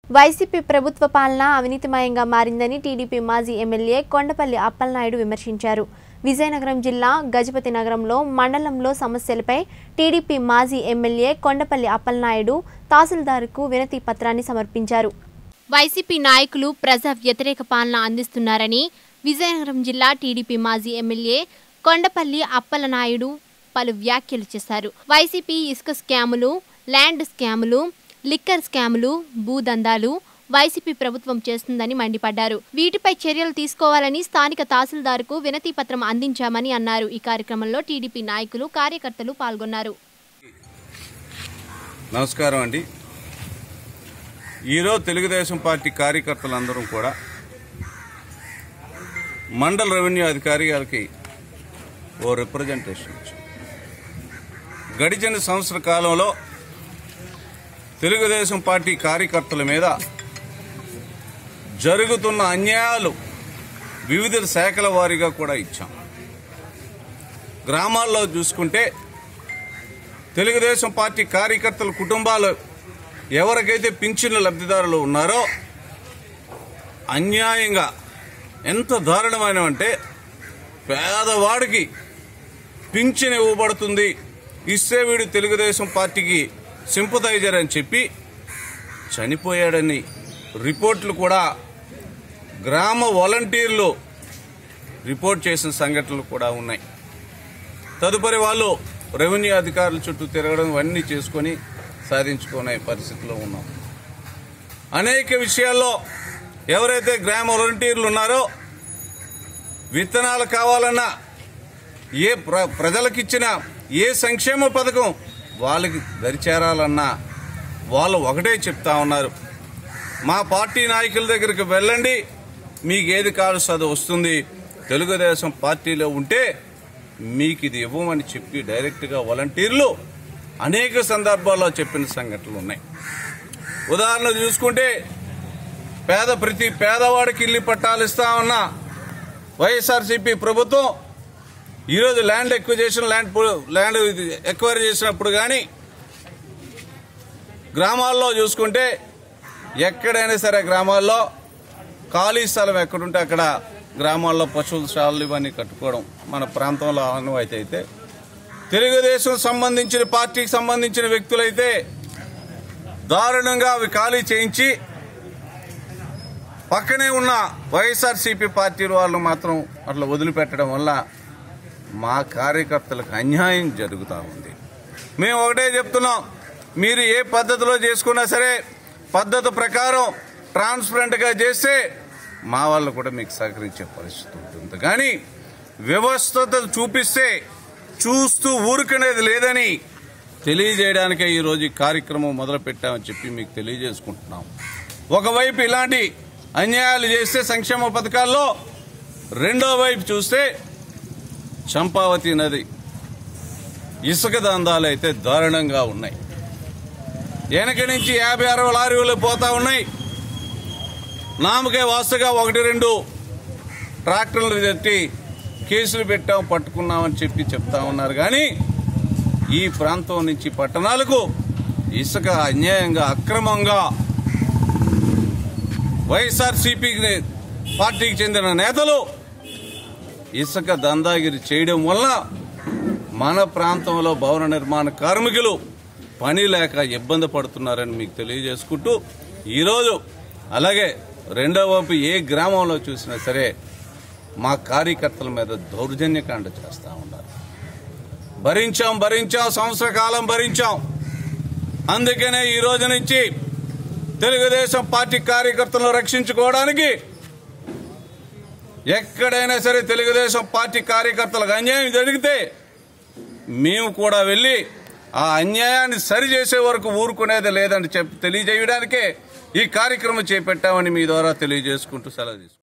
YCP ప్రభుత్వ పాలన అవినీతిమయంగా మారిందని టీడీపీ మాజీ ఎమ్మెల్యే కొండపల్లి అప్పలనాయుడు విమర్శించారు విజయనగరం జిల్లా గజపతి నగరంలో మండలంలో సమస్యలపై టీడీపీ మాజీ ఎమ్మెల్యే కొండపల్లి అప్పలనాయుడు తహసీల్దార్కు వినతి పత్రాన్ని సమర్పించారు వైసీపీ నాయకులు ప్రజా వ్యతిరేక పాలన అందిస్తున్నారని విజయనగరం జిల్లా టీడీపీ మాజీ ఎమ్మెల్యే కొండపల్లి అప్పలనాయుడు పలు వ్యాఖ్యలు చేశారు వైసీపీ ఇసుక స్కాములు ల్యాండ్ స్కాములు లిక్కర్ స్కాములు భూదందాలు వైసీపీ ప్రభుత్వం చేస్తుందని మండిపడ్డారు వీటిపై చర్యలు తీసుకోవాలని స్థానిక తహసీల్దార్కు వినతి పత్రం అందించామని అన్నారు ఈ కార్యక్రమంలో టీడీపీ నాయకులు కార్యకర్తలు పాల్గొన్నారు నమస్కారం అండి ఈరోజు తెలుగుదేశం పార్టీ కార్యకర్తలందరం కూడా మండల రెవెన్యూ అధికారి గారికి ఓ రిప్రజెంటేషన్ ఇచ్చాం గడిచిన సంవత్సర కాలంలో తెలుగుదేశం పార్టీ కార్యకర్తల మీద జరుగుతున్న అన్యాయాలు వివిధ శాఖల వారీగా కూడా ఇచ్చాం గ్రామాల్లో చూసుకుంటే తెలుగుదేశం పార్టీ కార్యకర్తల కుటుంబాలు ఎవరికైతే పింఛన్ల లబ్ధిదారులు ఉన్నారో అన్యాయంగా ఎంత దారుణమైన అంటే పేదవాడికి పింఛన్ ఇవ్వబడుతుంది ఇస్తే వీడు తెలుగుదేశం పార్టీకి సింపథైజర్ అని చెప్పి చనిపోయాడని రిపోర్ట్లు కూడా గ్రామ వాలంటీర్లు రిపోర్ట్ చేసిన సంఘటనలు కూడా ఉన్నాయి తదుపరి వాళ్ళు రెవెన్యూ అధికారుల చుట్టూ తిరగడం ఇవన్నీ చేసుకొని సాధించుకునే పరిస్థితిలో ఉన్నాం అనేక విషయాల్లో ఎవరైతే గ్రామ వాలంటీర్లు ఉన్నారో విత్తనాలు కావాలన్నా ఏ ప్ర ప్రజలకిచ్చిన ఏ సంక్షేమ పథకం వాళ్ళకి దరిచేరాలన్నా వాళ్ళు ఒకటే చెప్తా ఉన్నారు మా పార్టీ నాయకుల దగ్గరికి వెళ్ళండి మీకు ఏది కావాల్సి అది వస్తుంది తెలుగుదేశం పార్టీలో ఉంటే మీకు ఇది ఇవ్వమని చెప్పి డైరెక్ట్గా వాలంటీర్లు అనేక సందర్భాల్లో చెప్పిన సంఘటనలు ఉన్నాయి ఉదాహరణ చూసుకుంటే పేద ప్రతి పేదవాడికి ఇల్లు పట్టాలు ఇస్తా ఉన్న వైఎస్ఆర్సీపీ ప్రభుత్వం ఈరోజు ల్యాండ్ ఎక్విజేషన్ ల్యాండ్ పు- ల్యాండ్ ఇది ఎక్వైర్ చేసినప్పుడు కానీ గ్రామాల్లో చూసుకుంటే ఎక్కడైనా సరే గ్రామాల్లో ఖాళీ స్థలం ఎక్కడుంటే అక్కడ గ్రామాల్లో పశువుల శాలలు ఇవన్నీ కట్టుకోవడం మన ప్రాంతంలో ఆనవాయితీ అయితే తెలుగుదేశం సంబంధించిన పార్టీకి సంబంధించిన వ్యక్తులైతే దారుణంగా అవి ఖాళీ చేయించి పక్కనే ఉన్న వైఎస్ఆర్సీపీ పార్టీ వాళ్ళు మాత్రం అట్లా వదిలిపెట్టడం వల్ల మా కార్యకర్తలకు అన్యాయం జరుగుతూ ఉంది మేము ఒకటే చెప్తున్నాం మీరు ఏ పద్ధతిలో చేసుకున్నా సరే పద్ధతి ప్రకారం ట్రాన్స్పరెంట్గా చేస్తే మా వాళ్ళు కూడా మీకు సహకరించే పరిస్థితి ఉంటుంది కానీ వ్యవస్థత చూపిస్తే చూస్తూ ఊరుకునేది లేదని తెలియజేయడానికే ఈరోజు ఈ కార్యక్రమం మొదలు పెట్టామని చెప్పి మీకు తెలియజేసుకుంటున్నాం ఒకవైపు ఇలాంటి అన్యాయాలు చేస్తే సంక్షేమ పథకాల్లో రెండో వైపు చూస్తే చంపావతి నది ఇసుక దందాలు అయితే దారుణంగా ఉన్నాయి వెనక నుంచి యాభై అరవై లారీలు పోతా ఉన్నాయి నామకే వాస్తుగా ఒకటి రెండు ట్రాక్టర్లు తెట్టి కేసులు పెట్టాం పట్టుకున్నామని చెప్పి చెప్తా ఉన్నారు కానీ ఈ ప్రాంతం నుంచి పట్టణాలకు ఇసుక అన్యాయంగా అక్రమంగా వైఎస్ఆర్సీపీ పార్టీకి చెందిన నేతలు ఇసుక దందాగిరి చేయడం వల్ల మన ప్రాంతంలో భవన నిర్మాణ కార్మికులు పని లేక ఇబ్బంది పడుతున్నారని మీకు తెలియజేసుకుంటూ ఈరోజు అలాగే రెండో వైపు ఏ గ్రామంలో చూసినా సరే మా కార్యకర్తల మీద దౌర్జన్యకాండ చేస్తూ ఉన్నారు భరించాం భరించాం సంవత్సర కాలం భరించాం అందుకనే ఈ రోజు నుంచి తెలుగుదేశం పార్టీ కార్యకర్తలను రక్షించుకోవడానికి ఎక్కడైనా సరే తెలుగుదేశం పార్టీ కార్యకర్తలకు అన్యాయం జరిగితే మేము కూడా వెళ్ళి ఆ అన్యాయాన్ని సరిచేసే వరకు ఊరుకునేది లేదని చెప్పి తెలియజేయడానికే ఈ కార్యక్రమం చేపట్టామని మీ ద్వారా తెలియజేసుకుంటూ సెలవు తీసుకుంటాం